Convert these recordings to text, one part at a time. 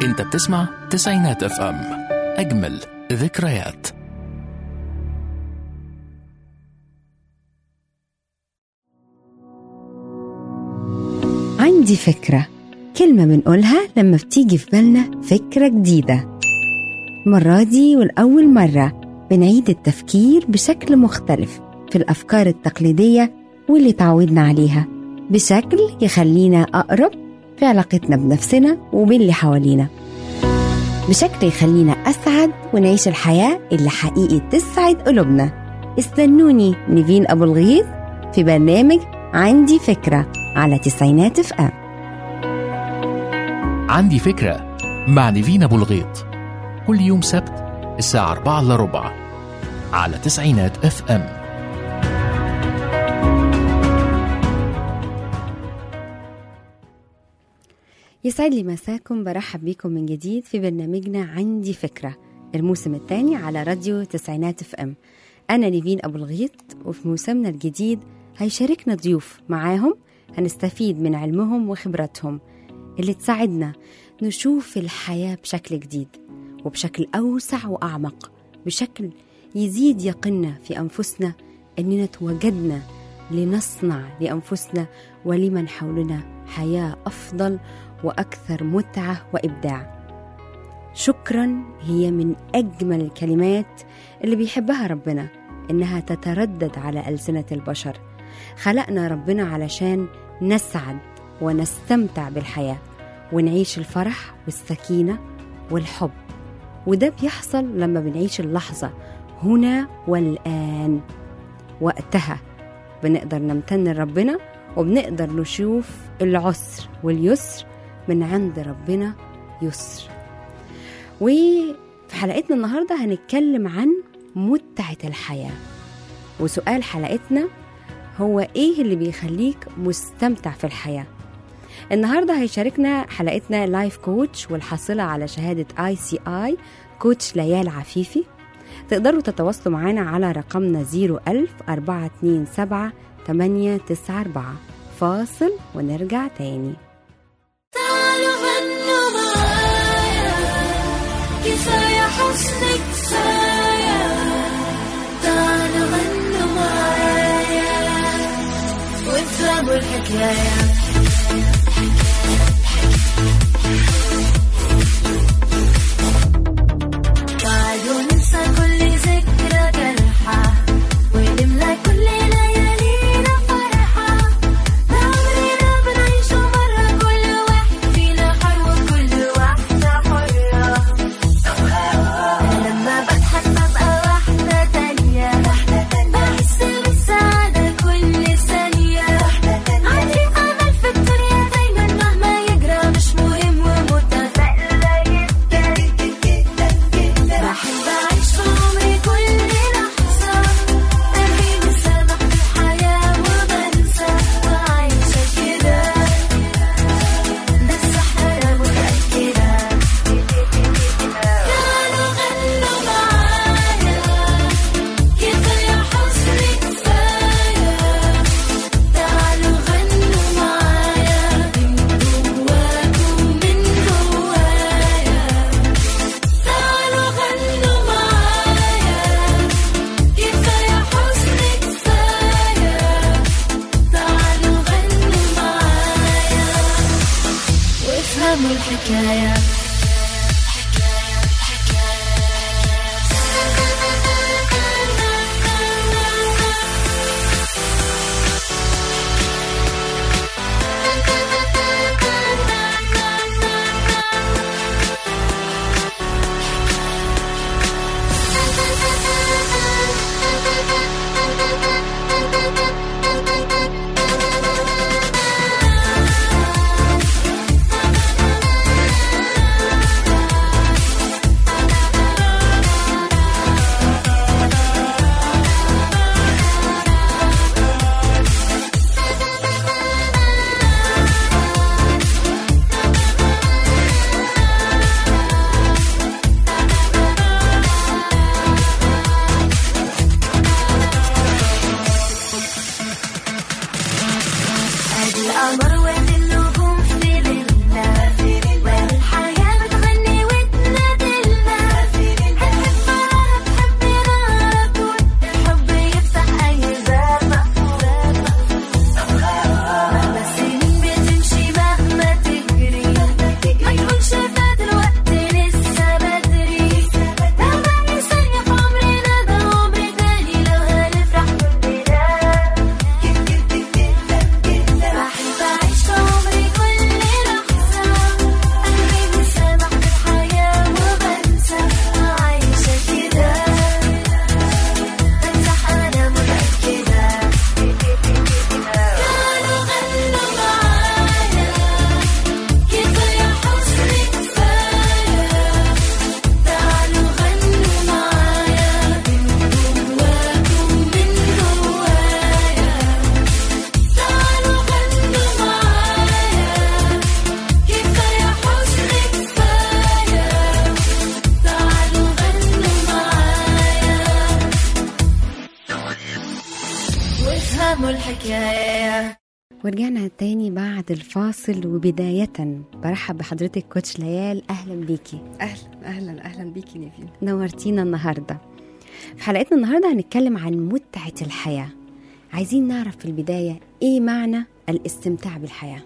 انت بتسمع تسعينات اف ام اجمل ذكريات عندي فكرة كلمة بنقولها لما بتيجي في بالنا فكرة جديدة المرة دي والأول مرة بنعيد التفكير بشكل مختلف في الأفكار التقليدية واللي تعودنا عليها بشكل يخلينا أقرب في علاقتنا بنفسنا وباللي حوالينا بشكل يخلينا أسعد ونعيش الحياة اللي حقيقي تسعد قلوبنا استنوني نيفين أبو الغيث في برنامج عندي فكرة على تسعينات اف ام عندي فكرة مع نيفين أبو الغيط كل يوم سبت الساعة 4 إلا ربع على تسعينات اف ام يسعد لي مساكم برحب بيكم من جديد في برنامجنا عندي فكرة الموسم الثاني على راديو تسعينات اف ام أنا نيفين أبو الغيط وفي موسمنا الجديد هيشاركنا ضيوف معاهم هنستفيد من علمهم وخبراتهم اللي تساعدنا نشوف الحياة بشكل جديد وبشكل أوسع وأعمق بشكل يزيد يقنا في أنفسنا أننا توجدنا لنصنع لأنفسنا ولمن حولنا حياة أفضل وأكثر متعة وإبداع شكرا هي من أجمل الكلمات اللي بيحبها ربنا إنها تتردد على ألسنة البشر خلقنا ربنا علشان نسعد ونستمتع بالحياة ونعيش الفرح والسكينة والحب وده بيحصل لما بنعيش اللحظة هنا والآن وقتها بنقدر نمتن لربنا وبنقدر نشوف العسر واليسر من عند ربنا يسر وفي حلقتنا النهاردة هنتكلم عن متعة الحياة وسؤال حلقتنا هو ايه اللي بيخليك مستمتع في الحياه النهارده هيشاركنا حلقتنا لايف كوتش والحاصله على شهاده اي سي اي كوتش ليال عفيفي تقدروا تتواصلوا معنا على رقمنا 01000 427 894 فاصل ونرجع تاني تعالوا غنوا معايا كفاية حسنك كفاية تعالوا غنوا معايا وافهموا الحكاية تعالوا ننسى كل ذكرى جرحى ونملى كل ليالينا فرحة عمرنا بنعيشه مرة كل واحد فينا حر وكل واحدة حرة أنا لما بضحك ببقى واحدة تانية بحس بالسعادة كل ثانية عندي أمل في الدنيا دايما مهما يجرى مش مهم ومتفائلة جدا جدا جدا بحب أعيش في عمري كل لحظة قلبي مسامح في الحياة وبنسى وعايشة كده ده الصح أنا متأكدة تعالوا غنوا معايا كفاية حزن كفاية تعالوا غنوا معايا من جواكم من جوايا تعالوا غنوا معايا كفاية حزن كفاية تعالوا غنوا معايا وافهموا الحكاية ادي القمر وادي النجوم في ليلنا والحياة بتغني يا يا ورجعنا تاني بعد الفاصل وبداية برحب بحضرتك كوتش ليال أهلا بيكي اهلا اهلا اهلا بيكي نيفين نورتينا النهاردة في حلقتنا النهاردة هنتكلم عن متعة الحياة عايزين نعرف في البداية إيه معنى الاستمتاع بالحياة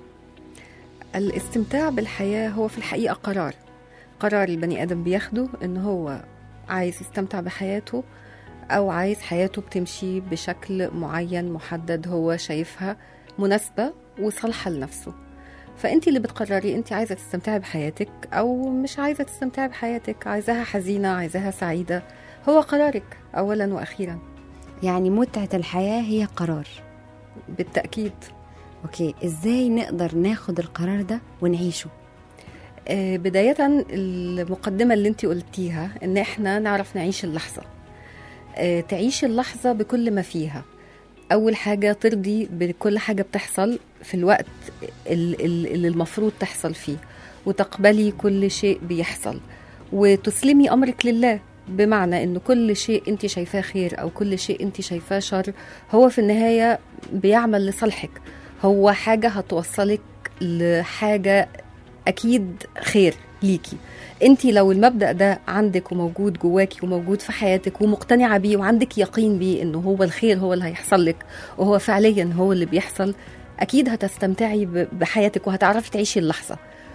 الاستمتاع بالحياه هو في الحقيقه قرار قرار البني ادم بياخده ان هو عايز يستمتع بحياته او عايز حياته بتمشي بشكل معين محدد هو شايفها مناسبه وصالحه لنفسه فانت اللي بتقرري انت عايزه تستمتعي بحياتك او مش عايزه تستمتعي بحياتك عايزاها حزينه عايزاها سعيده هو قرارك اولا واخيرا يعني متعة الحياة هي قرار بالتاكيد أوكي إزاي نقدر ناخد القرار ده ونعيشه آه، بداية المقدمة اللي انت قلتيها ان احنا نعرف نعيش اللحظة آه، تعيش اللحظة بكل ما فيها أول حاجة ترضي بكل حاجة بتحصل في الوقت ال- ال- اللي المفروض تحصل فيه وتقبلي كل شيء بيحصل وتسلمي أمرك لله بمعنى ان كل شيء انت شايفاه خير او كل شيء انت شايفاه شر هو في النهاية بيعمل لصالحك هو حاجة هتوصلك لحاجة اكيد خير ليكي انت لو المبدا ده عندك وموجود جواكي وموجود في حياتك ومقتنعه بيه وعندك يقين بيه انه هو الخير هو اللي هيحصل لك وهو فعليا هو اللي بيحصل اكيد هتستمتعي ب- بحياتك وهتعرفي تعيشي اللحظه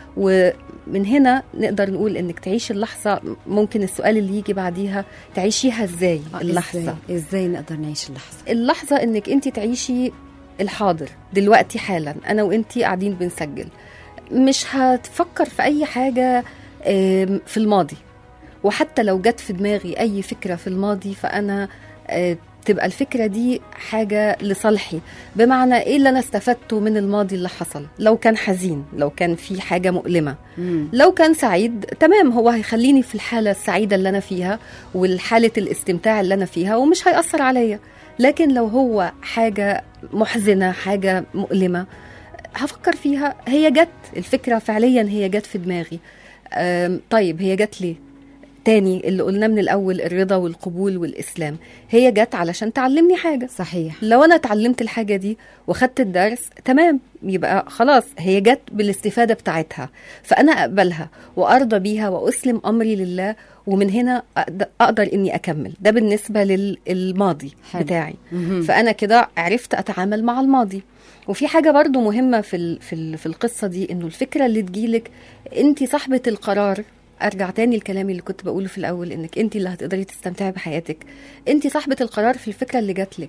ومن هنا نقدر نقول انك تعيشي اللحظه ممكن السؤال اللي يجي بعديها تعيشيها ازاي آه، اللحظه إزاي, إزاي نقدر نعيش اللحظة اللحظة انك انت تعيشي الحاضر دلوقتي حالا انا وانت قاعدين بنسجل مش هتفكر في اي حاجة آم، في الماضي وحتى لو جت في دماغي اي فكرة في الماضي فانا آه، تبقى الفكرة دي حاجة لصالحي بمعنى ايه اللي انا استفدته من الماضي اللي حصل لو كان حزين لو كان في حاجة مؤلمة مم. لو كان سعيد تمام هو هيخليني في الحالة السعيدة اللي أنا فيها والحالة الاستمتاع اللي أنا فيها ومش هيأثر عليا لكن لو هو حاجة محزنة حاجة مؤلمة هفكر فيها هي جت الفكرة فعليا هي جت في دماغي أم، طيب هي جت ليه تاني اللي قلناه من الأول الرضا والقبول والإسلام هي جت علشان تعلمني حاجة صحيح لو انا اتعلمت الحاجه دي وخدت الدرس تمام يبقى خلاص هي جت بالاستفاده بتاعتها فانا اقبلها وارضى بيها واسلم امري لله ومن هنا أقد- اقدر اني اكمل ده بالنسبه للماضي حلو. بتاعي مهم. فانا كده عرفت اتعامل مع الماضي وفي حاجه برضو مهمه في ال- في ال- في القصه دي انه الفكره اللي تجيلك انت صاحبه القرار ارجع تاني لكلامي اللي كنت بقوله في الاول انك انت اللي هتقدري تستمتعي بحياتك انت صاحبه القرار في الفكره اللي جاتلك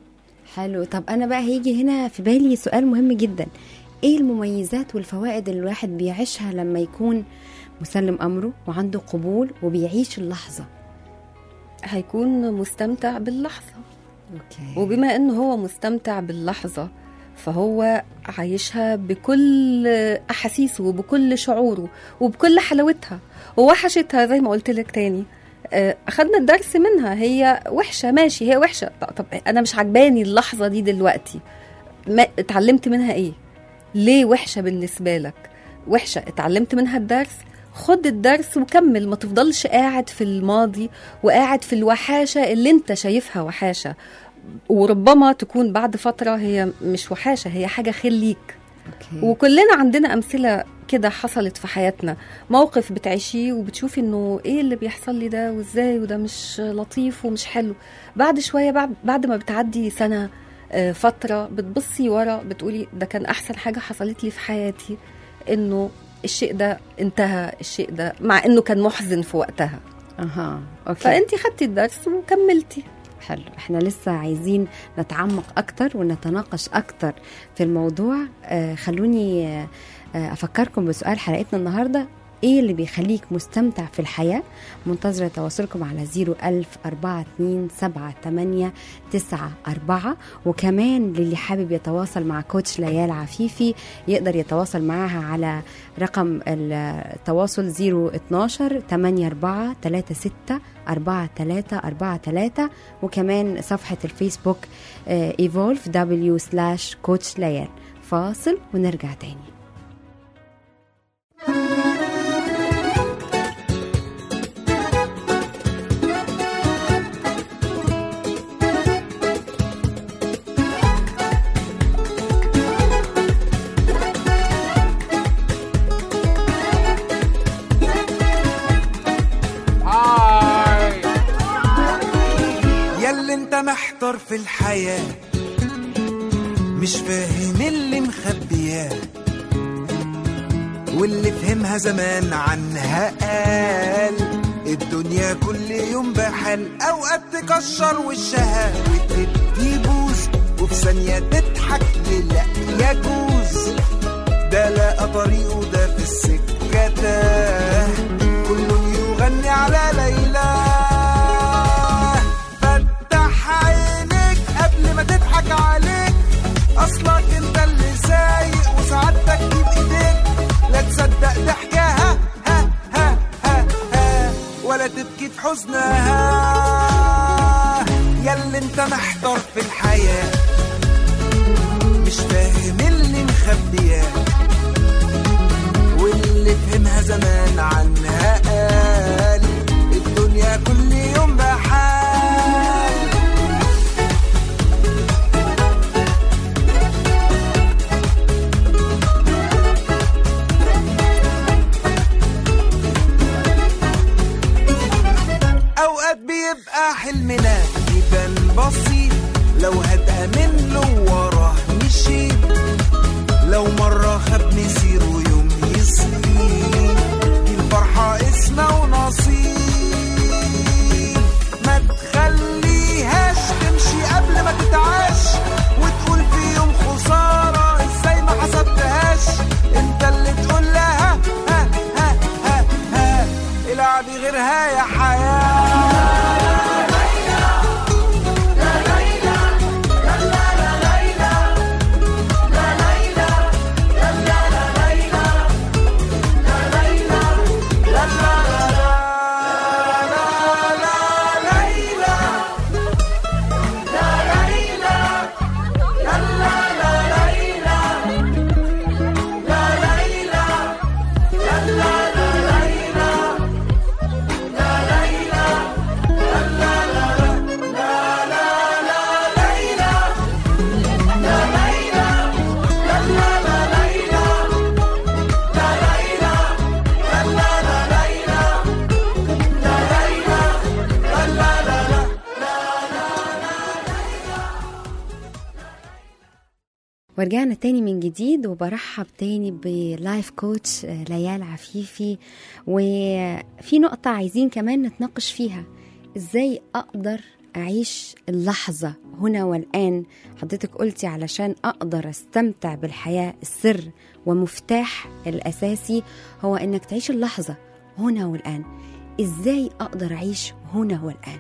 حلو طب انا بقى هيجي هنا في بالي سؤال مهم جدا ايه المميزات والفوائد اللي الواحد بيعيشها لما يكون مسلم امره وعنده قبول وبيعيش اللحظه هيكون مستمتع باللحظة اوكي وبما انه هو مستمتع باللحظة فهو عايشها بكل احاسيسه وبكل شعوره وبكل حلاوتها ووحشتها زي ما قلت لك تاني آه، اخدنا الدرس منها هي وحشه ماشي هي وحشه طب- طب انا مش عجباني اللحظه دي دلوقتي ما اتعلمت منها ايه ليه وحشه بالنسبه لك وحشه اتعلمت منها الدرس خد الدرس وكمل ما تفضلش قاعد في الماضي وقاعد في الوحاشه اللي انت شايفها وحاشه وربما تكون بعد فتره هي مش وحاشه هي حاجه خير ليك اوكي وكلنا عندنا امثله كده حصلت في حياتنا موقف بتعيشيه وبتشوفي انه ايه اللي بيحصل لي ده وازاي وده مش لطيف ومش حلو بعد شويه بعد بعد ما بتعدي سنه آه، فتره بتبصي ورا بتقولي ده كان احسن حاجه حصلت لي في حياتي انه الشيء ده انتهى الشيء ده مع انه كان محزن في وقتها اها اوكي فانت خدتي الدرس وكملتي حلو احنا لسه عايزين نتعمق اكتر ونتناقش اكتر في الموضوع آه خلوني آه آه، افكركم بسؤال حلقتنا النهارده ايه اللي بيخليك مستمتع في الحياة منتظرة تواصلكم على 01000 427 894 وكمان للي حابب يتواصل مع كوتش ليال عفيفي يقدر يتواصل معاها على رقم التواصل 012 84 36 4343 وكمان صفحة الفيسبوك ايفولف دبليو سلاش كوتش ليال فاصل ونرجع تاني في الحياة مش فاهم اللي مخبياه واللي فهمها زمان عنها قال الدنيا كل يوم بحال اوقات تكشر وشها وتبدي بوز وفي ثانية تضحك لا يجوز ده لقى طريقه ده في السكة تاه كل يغني على ليلى فتح عينيك قبل ما تضحك عليك اصلك انت اللي سايق وسعادتك دي بايديك لا تصدق ضحكها ها ها ها ها ولا تبكي في حزنها ياللي انت محتار في الحياه مش فاهم اللي مخبياه واللي فهمها زمان عنها قال الدنيا كل يوم بحال اوقات بيبقى حلمنا يبان بسيط لو هتأمن له وراه مشيت لو مرة خاب مسير ويوم يصير دي الفرحة اسمها ونصيب ما تخليهاش تمشي قبل ما تتعاش وتقول في يوم خسارة ازاي ما حسبتهاش انت اللي تقول لها ها ها ها ها العبي غيرها يا حياه ورجعنا تاني من جديد وبرحب تاني بلايف كوتش آه، ليال عفيفي وفي نقطة عايزين كمان نتناقش فيها ازاي اقدر اعيش اللحظة هنا والآن حضرتك قلتي علشان اقدر استمتع بالحياة السر ومفتاح الاساسي هو انك تعيش اللحظة هنا والآن ازاي اقدر اعيش هنا والآن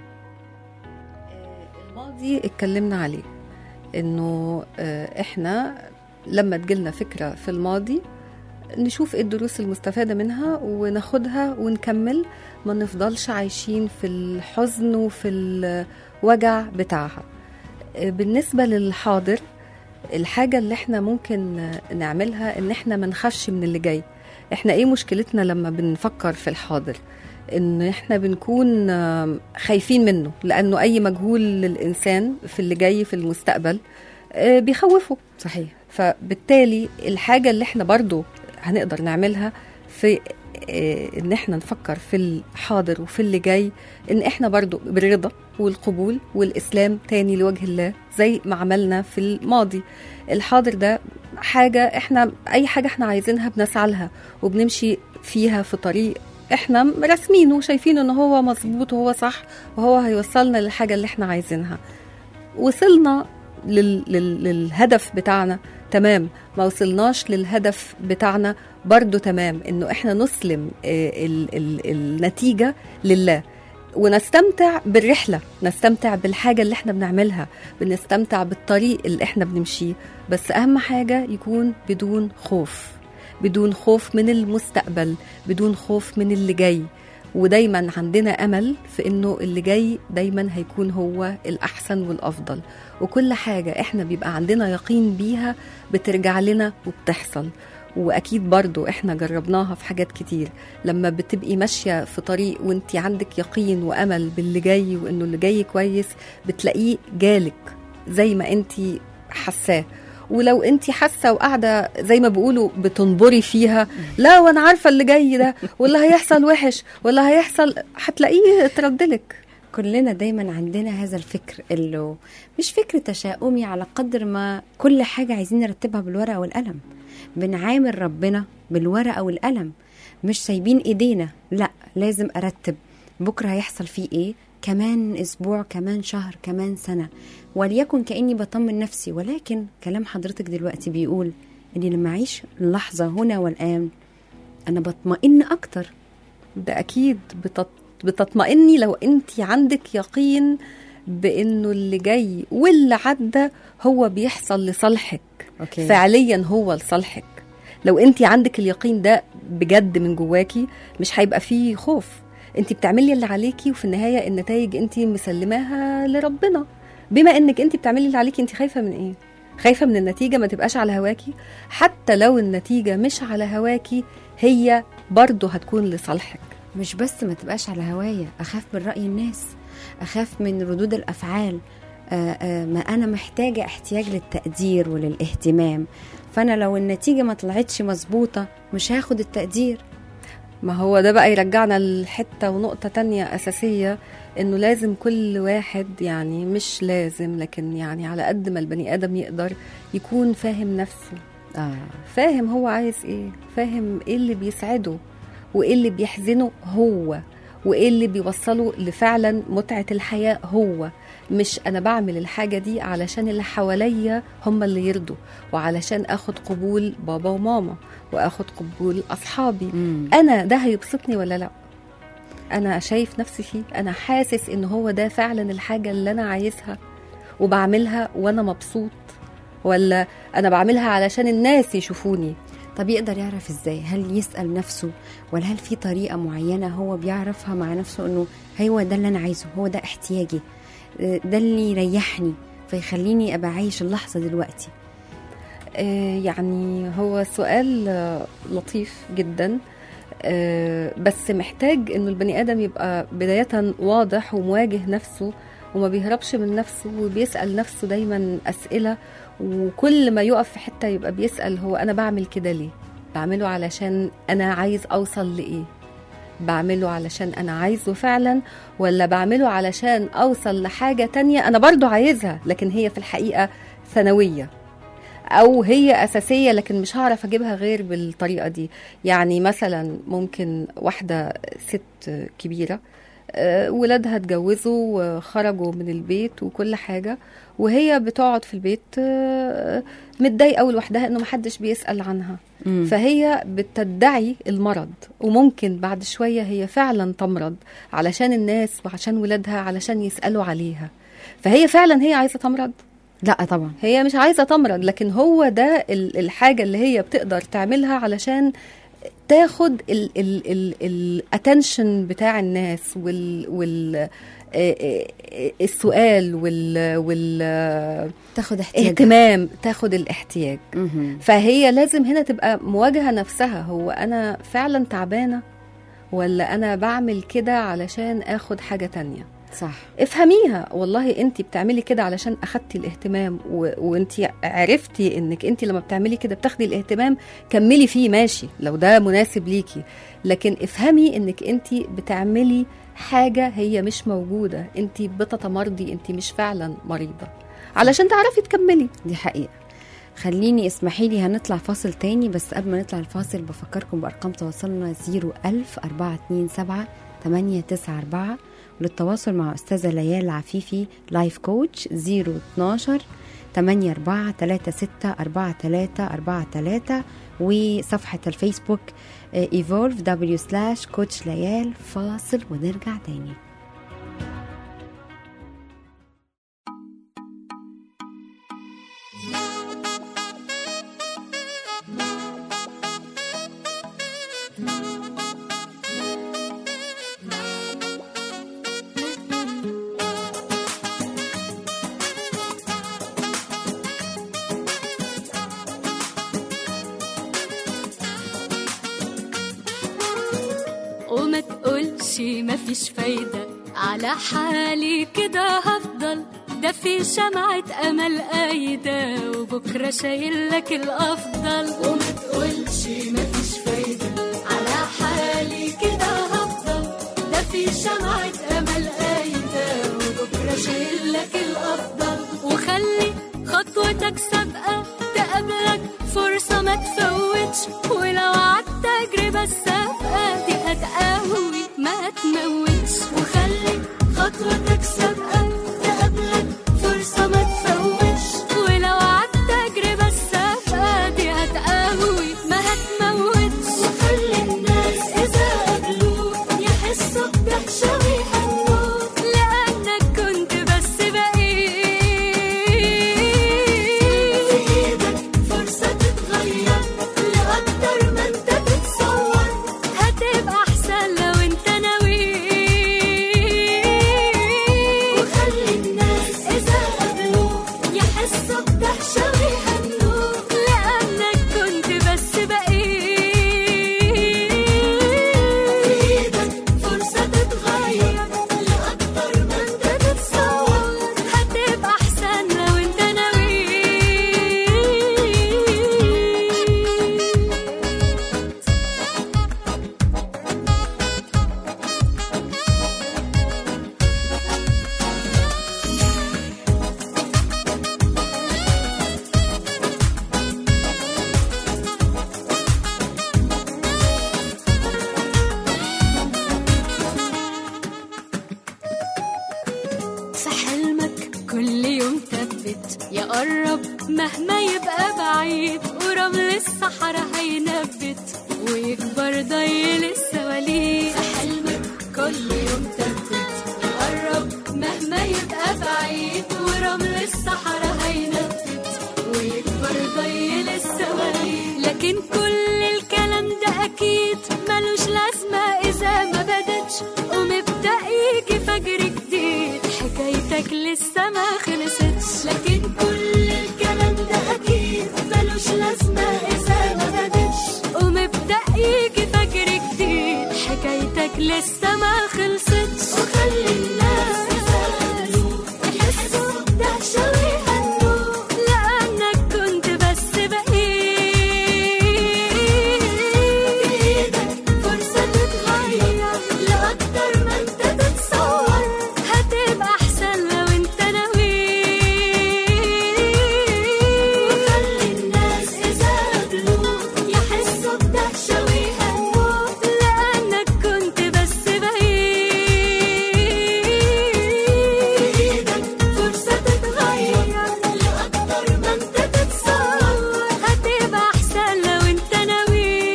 الماضي اتكلمنا عليه انه آه، احنا لما تجيلنا فكره في الماضي نشوف ايه الدروس المستفاده منها وناخدها ونكمل ما نفضلش عايشين في الحزن وفي الوجع بتاعها آه، بالنسبه للحاضر الحاجه اللي احنا ممكن آه، نعملها ان احنا ما نخافش من اللي جاي احنا ايه مشكلتنا لما بنفكر في الحاضر ان احنا بنكون آم، خايفين منه لانه اي مجهول للانسان في اللي جاي في المستقبل آه، بيخوفه صحيح فبالتالي الحاجه اللي احنا برضو هنقدر نعملها في آه، ان احنا نفكر في الحاضر وفي اللي جاي ان احنا برضو بالرضا والقبول والاسلام تاني لوجه الله زي ما عملنا في الماضي الحاضر ده حاجه احنا اي حاجه احنا عايزينها بنسعى لها وبنمشي فيها في طريق احنا راسمينه وشايفين ان هو مظبوط وهو صح وهو هيوصلنا للحاجه اللي احنا عايزينها وصلنا لل... لل... للهدف بتاعنا تمام ما وصلناش للهدف بتاعنا برضو تمام انه احنا نسلم آه، ال... ال... النتيجه لله ونستمتع بالرحله نستمتع بالحاجه اللي احنا بنعملها بنستمتع بالطريق اللي احنا بنمشيه بس اهم حاجه يكون بدون خوف بدون خوف من المستقبل بدون خوف من اللي جاي ودايما عندنا امل في انه اللي جاي دايما هيكون هو الاحسن والافضل وكل حاجه احنا بيبقى عندنا يقين بيها بترجع لنا وبتحصل واكيد برضو احنا جربناها في حاجات كتير لما بتبقي ماشيه في طريق وانت عندك يقين وامل باللي جاي وانه اللي جاي كويس بتلاقيه جالك زي ما انت حاساه ولو انت حاسه وقاعده زي ما بيقولوا بتنبري فيها لا وانا عارفه اللي جاي ده واللي هيحصل وحش واللي هيحصل هتلاقيه اتردلك كلنا دايما عندنا هذا الفكر اللي مش فكر تشاؤمي على قدر ما كل حاجة عايزين نرتبها بالورقة والقلم بنعامل ربنا بالورقة والقلم مش سايبين ايدينا لا لازم ارتب بكرة هيحصل فيه ايه كمان اسبوع كمان شهر كمان سنة وليكن كأني بطمن نفسي ولكن كلام حضرتك دلوقتي بيقول اني لما اعيش اللحظة هنا والآن انا بطمئن اكتر ده اكيد بتط... بتطمئني لو انت عندك يقين بانه اللي جاي واللي عدى هو بيحصل لصالحك اوكي فعليا هو لصالحك لو انت عندك اليقين ده بجد من جواكي مش هيبقى فيه خوف انت بتعملي اللي عليكي وفي النهايه النتائج انت مسلماها لربنا بما انك انت بتعملي اللي عليكي انت خايفه من ايه خايفه من النتيجه ما تبقاش على هواكي حتى لو النتيجه مش على هواكي هي برضه هتكون لصالحك مش بس ما تبقاش على هوايا اخاف من راي الناس اخاف من ردود الافعال آه، آه، ما انا محتاجه احتياج للتقدير وللاهتمام فانا لو النتيجه ما طلعتش مظبوطه مش هاخد التقدير ما هو ده بقى يرجعنا لحته ونقطه تانية اساسيه انه لازم كل واحد يعني مش لازم لكن يعني على قد ما البني ادم يقدر يكون فاهم نفسه اه فاهم هو عايز ايه فاهم ايه اللي بيسعده وايه اللي بيحزنه هو وايه اللي بيوصله لفعلا متعه الحياه هو مش انا بعمل الحاجه دي علشان اللي حواليا هم اللي يرضوا وعلشان اخد قبول بابا وماما واخد قبول اصحابي مم. انا ده هيبسطني ولا لا انا شايف نفسي فيه انا حاسس ان هو ده فعلا الحاجه اللي انا عايزها وبعملها وانا مبسوط ولا انا بعملها علشان الناس يشوفوني طب يقدر يعرف ازاي هل يسال نفسه ولا هل في طريقه معينه هو بيعرفها مع نفسه انه هو ده اللي انا عايزه هو ده احتياجي آه، ده اللي يريحني فيخليني ابقى عايش اللحظه دلوقتي آه، يعني هو سؤال آه، لطيف جدا آه، بس محتاج انه البني ادم يبقى بدايه واضح ومواجه نفسه وما بيهربش من نفسه وبيسال نفسه دايما اسئله وكل ما يقف في حته يبقى بيسال هو انا بعمل كده ليه بعمله علشان انا عايز اوصل لايه بعمله علشان انا عايزه فعلا ولا بعمله علشان اوصل لحاجه تانية انا برضو عايزها لكن هي في الحقيقه ثانويه او هي اساسيه لكن مش هعرف اجيبها غير بالطريقه دي يعني مثلا ممكن واحده ست كبيره آه، ولادها اتجوزوا وخرجوا من البيت وكل حاجه وهي بتقعد في البيت آه، متضايقه لوحدها انه محدش بيسال عنها مم. فهي بتدعي المرض وممكن بعد شويه هي فعلا تمرض علشان الناس وعشان ولادها علشان يسالوا عليها فهي فعلا هي عايزه تمرض لا طبعا هي مش عايزه تمرض لكن هو ده ال- الحاجه اللي هي بتقدر تعملها علشان تاخد الاتنشن بتاع الناس وال وال آه، آه، آه، السؤال وال وال تاخد احتياج اهتمام تاخد الاحتياج مهم. فهي لازم هنا تبقى مواجهه نفسها هو انا فعلا تعبانه ولا انا بعمل كده علشان اخد حاجه تانية صح افهميها والله انت بتعملي كده علشان اخدتي الاهتمام و... وانت عرفتي انك انت لما بتعملي كده بتاخدي الاهتمام كملي فيه ماشي لو ده مناسب ليكي لكن افهمي انك انت بتعملي حاجة هي مش موجودة انت بتتمرضي انت مش فعلا مريضة علشان تعرفي تكملي دي حقيقة خليني اسمحي لي هنطلع فاصل تاني بس قبل ما نطلع الفاصل بفكركم بأرقام تواصلنا 01000 427 894 وللتواصل مع أستاذة ليال عفيفي لايف كوتش 012 84 36 43 43 وصفحة الفيسبوك ايفولف دبليو سلاش كوتش ليال فاصل ونرجع تاني وما تقولش مفيش فايدة على حالي كده هفضل ده في شمعة أمل قايدة وبكرة شايل لك الأفضل وما تقولش مفيش فايدة على حالي كده هفضل ده في شمعة أمل قايدة ولو عدت تجربة السابقة دي هتقوي ما تموتش وخلي خطوتك سابقة تقابلك فرصة ما تفوتش ولو عدت تجربة السابقة دي هتقوي ما هتموتش وخلي الناس إذا قابلوك يحسوا بدهشة ويهنوك لأنك كنت بس بقيت في إيدك فرصة تتغير لأكتر ما أنت تتصور هتبقى أحسن لو أنت ناوي وخلي الناس إذا قابلوك يحسوا بدهشة ويهنوك لأنك كنت بس بقيت في إيدك فرصة تتغير لأكتر ما أنت تتصور هتبقى أحسن لو أنت ناوي في حلمك كل يوم ثبت يقرب مهما يبقى بعيد ورمل الصحراء هينبت ويكبر ضيل السواليف في حلمك كل يوم ثبت يقرب مهما يبقى بعيد ورمل الصحراء هينبت ويكبر ضيل السواليف لكن كل الكلام ده اكيد ملوش لازمه اذا ما بدتش ومبدا يجي فجر جديد حكايتك لسه ما خلصتش لكن كل الكلام ده اكيد ملوش لازمه اذا ما بدتش ومبدا يجي فجر جديد حكايتك لسه ما خلصتش وخلي الناس يسألوك يحسوا بدهشة ويهنوك لأنك كنت بس بقيت بإيدك فرصة تتغير لأكتر ما أنت تتصور هتبقى أحسن لو أنت ناوي وخلي الناس إذا قابلوك يحسوا بدهشة ويهنوك لأنك كنت بس بقيت بإيدك فرصة تتغير لأكتر ما أنت تتصور هتبقى أحسن لو أنت ناوي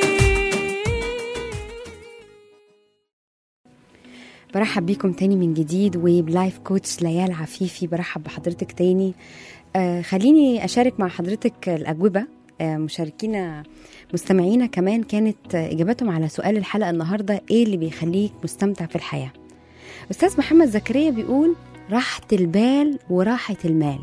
برحب بيكم تاني من جديد وبلايف كوتش ليال عفيفي برحب بحضرتك تاني آه خليني أشارك مع حضرتك الأجوبة آه مشاركينا مستمعينا كمان كانت آه، إجابتهم على سؤال الحلقة النهاردة إيه اللي بيخليك مستمتع في الحياة أستاذ محمد زكريا بيقول راحة البال وراحة المال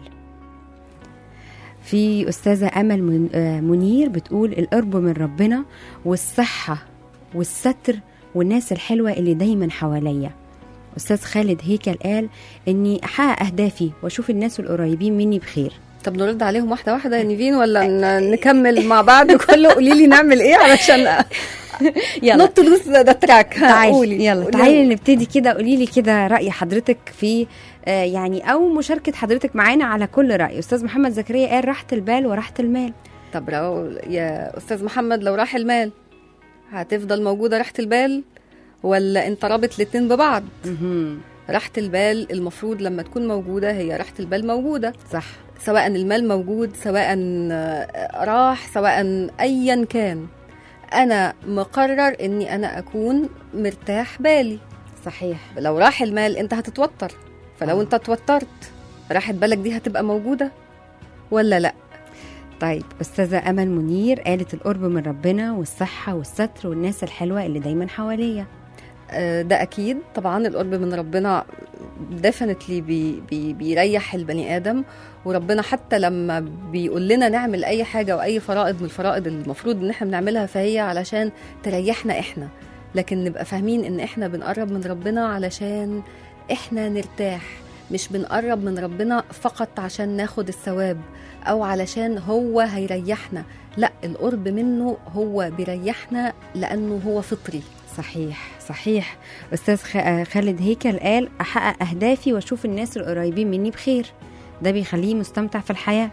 في أستاذة أمل من- آه، منير بتقول القرب من ربنا والصحة والستر والناس الحلوة اللي دايما حواليا أستاذ خالد هيكل قال إني أحقق أهدافي وأشوف الناس القريبين مني بخير طب نرد عليهم واحده واحده يا نيفين ولا ن- نكمل مع بعض كله قولي لي نعمل ايه علشان يلا نوت لوس ذا تراك تعالي يلا تعالي نبتدي كده قولي لي كده رأي حضرتك في آه، يعني أو مشاركة حضرتك معانا على كل رأي أستاذ محمد زكريا قال راحة البال وراحة المال طب لو يا استاذ محمد لو راح المال هتفضل موجوده راحه البال ولا انت رابط الاتنين ببعض مهم. راحه البال المفروض لما تكون موجوده هي راحه البال موجوده صح سواء المال موجود سواء آه، راح سواء ايا كان انا مقرر اني انا اكون مرتاح بالي صحيح لو راح المال انت هتتوتر فلو آه. انت اتوترت راحة بالك دي هتبقى موجودة ولا لا طيب أستاذة أمل منير قالت القرب من ربنا والصحة والستر والناس الحلوة اللي دايما حواليا آه، ده اكيد طبعا القرب من ربنا ديفنتلي بي بي بيريح البني ادم وربنا حتى لما بيقول لنا نعمل اي حاجه واي فرائض من الفرائض المفروض ان احنا بنعملها فهي علشان تريحنا احنا لكن نبقى فاهمين ان احنا بنقرب من ربنا علشان احنا نرتاح مش بنقرب من ربنا فقط عشان ناخد الثواب او علشان هو هيريحنا لا القرب منه هو بيريحنا لانه هو فطري صحيح صحيح أستاذ خ- خالد هيكل قال أحقق أهدافي وأشوف الناس القريبين مني بخير ده بيخليه مستمتع في الحياة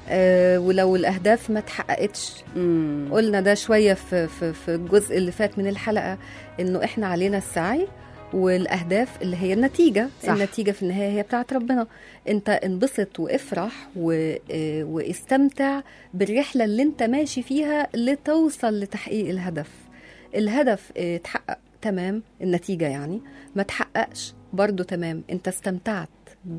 آه ولو الاهداف ما اتحققتش مم. قلنا ده شويه في في في الجزء اللي فات من الحلقه انه احنا علينا السعي والاهداف اللي هي النتيجه صح. صح. النتيجه في النهايه هي بتاعت ربنا انت انبسط وافرح و... آه، واستمتع بالرحله اللي انت ماشي فيها لتوصل لتحقيق الهدف الهدف آه، اتحقق تمام النتيجه يعني ما تحققش برضو تمام انت استمتعت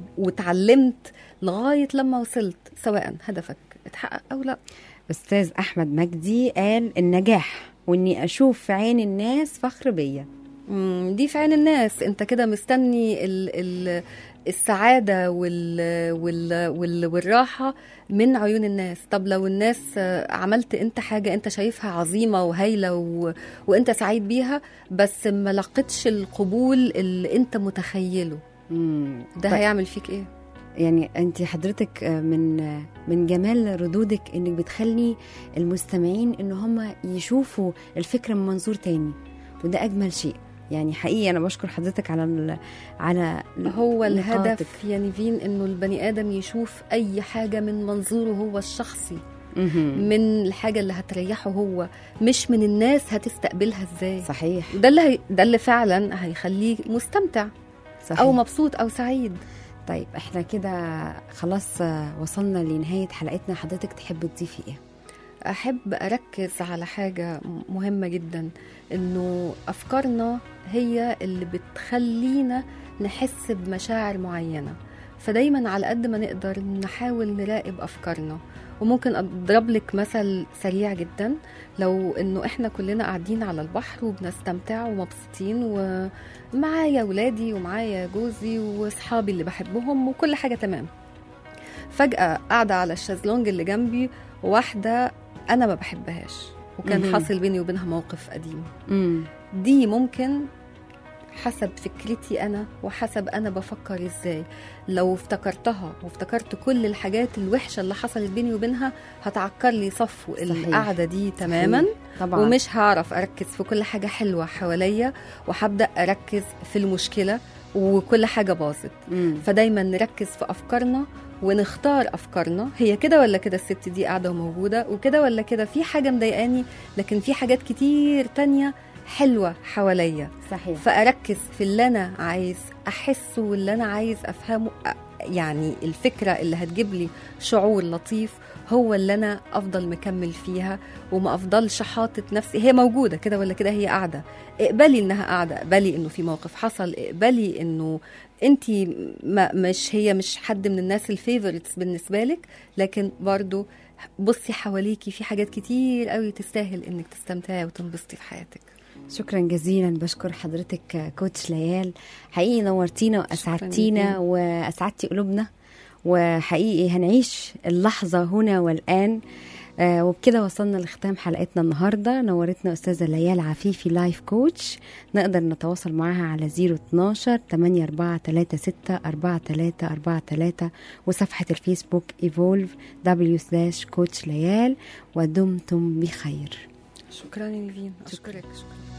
وتعلمت لغايه لما وصلت سواء هدفك اتحقق او لا استاذ احمد مجدي قال النجاح واني اشوف في عين الناس فخر بيا مم، دي في عين الناس انت كده مستني ال ال السعادة وال وال وال والراحة من عيون الناس طب لو الناس آه، عملت انت حاجة انت شايفها عظيمة وهايلة و... وانت سعيد بيها بس ما لقتش القبول اللي انت متخيله مم. ده طيب. هيعمل فيك ايه يعني انت حضرتك من من جمال ردودك انك بتخلي المستمعين ان هم يشوفوا الفكره من منظور تاني وده اجمل شيء يعني حقيقي انا بشكر حضرتك على ال على هو نقاطك. الهدف يا نيفين انه البني ادم يشوف اي حاجة من منظوره هو الشخصي مهم. من الحاجة اللي هتريحه هو مش من الناس هتستقبلها ازاي صحيح ده اللي هي... ده اللي فعلا هيخليه مستمتع صحيح او مبسوط او سعيد طيب احنا كده خلاص آه، وصلنا لنهايه حلقتنا حضرتك تحب تضيفي ايه احب اركز على حاجه م- مهمه جدا انه افكارنا هي اللي بتخلينا نحس بمشاعر معينه فدايما على قد ما نقدر نحاول نراقب افكارنا وممكن اضرب لك مثل سريع جدا لو انه احنا كلنا قاعدين على البحر وبنستمتع ومبسوطين ومعايا ولادي ومعايا جوزي واصحابي اللي بحبهم وكل حاجه تمام فجاه قاعده على الشازلونج اللي جنبي واحده انا ما بحبهاش وكان مهم. حاصل بيني وبينها موقف قديم امم دي ممكن حسب فكرتي انا وحسب انا بفكر ازاي لو افتكرتها وافتكرت كل الحاجات الوحشه اللي حصلت بيني وبينها هتعكر لي صفو صحيح. القعده دي تماما طبعا ومش هعرف اركز في كل حاجه حلوه حواليا وهبدا اركز في المشكله وكل حاجه باظت مم. فدايما نركز في افكارنا ونختار افكارنا هي كده ولا كده الست دي قاعده وموجوده وكده ولا كده في حاجه مضايقاني لكن في حاجات كتير تانية حلوه حواليا صحيح فاركز في اللي انا عايز احسه واللي انا عايز افهمه أ- يعني الفكره اللي هتجيب لي شعور لطيف هو اللي انا افضل مكمل فيها وما افضلش حاطط نفسي هي موجوده كده ولا كده هي قاعده اقبلي انها قاعده اقبلي انه في موقف حصل اقبلي انه انت ما مش هي مش حد من الناس الفيفورتس بالنسبه لك لكن برضو بصي حواليكي في حاجات كتير قوي تستاهل انك تستمتعي وتنبسطي في حياتك شكرا جزيلا بشكر حضرتك كوتش ليال حقيقي نورتينا واسعدتينا جزيلا. واسعدتي قلوبنا وحقيقي هنعيش اللحظه هنا والان آه وبكده وصلنا لختام حلقتنا النهارده نورتنا استاذه ليال عفيفي لايف كوتش نقدر نتواصل معاها على 012 8436 4343 وصفحه الفيسبوك ايفولف دبليو سلاش كوتش ليال ودمتم بخير شكرا يا نيفين اشكرك شكرا